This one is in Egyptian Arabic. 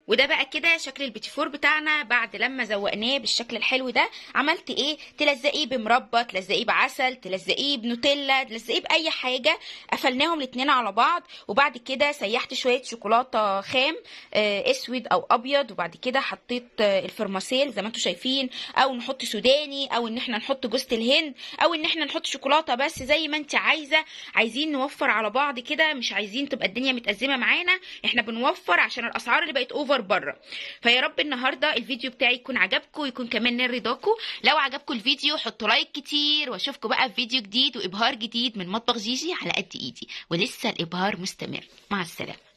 وده بقى كده شكل البيتي فور بتاعنا بعد لما زوقناه بالشكل الحلو ده عملت ايه تلزقيه بمربى تلزقيه بعسل تلزقيه بنوتيلا تلزقيه باي حاجه قفلناهم الاتنين على بعض وبعد كده سيحت شويه شوكولاته خام آه، اسود او ابيض وبعد كده حطيت آه، الفرماسيل زي ما انتم شايفين او نحط سوداني او ان احنا نحط جوز الهند او ان احنا نحط شوكولاته بس زي ما انت عايزه عايزين نوفر على بعض كده مش عايزين تبقى الدنيا متأزمه معانا احنا بنوفر عشان الاسعار اللي بقت اوفر بره فيا رب النهارده الفيديو بتاعي يكون عجبكم ويكون كمان نال رضاكم لو عجبكم الفيديو حطوا لايك كتير واشوفكم بقى في فيديو جديد وابهار جديد من مطبخ جيجي على قد ايدي ولسه الابهار مستمر مع السلامه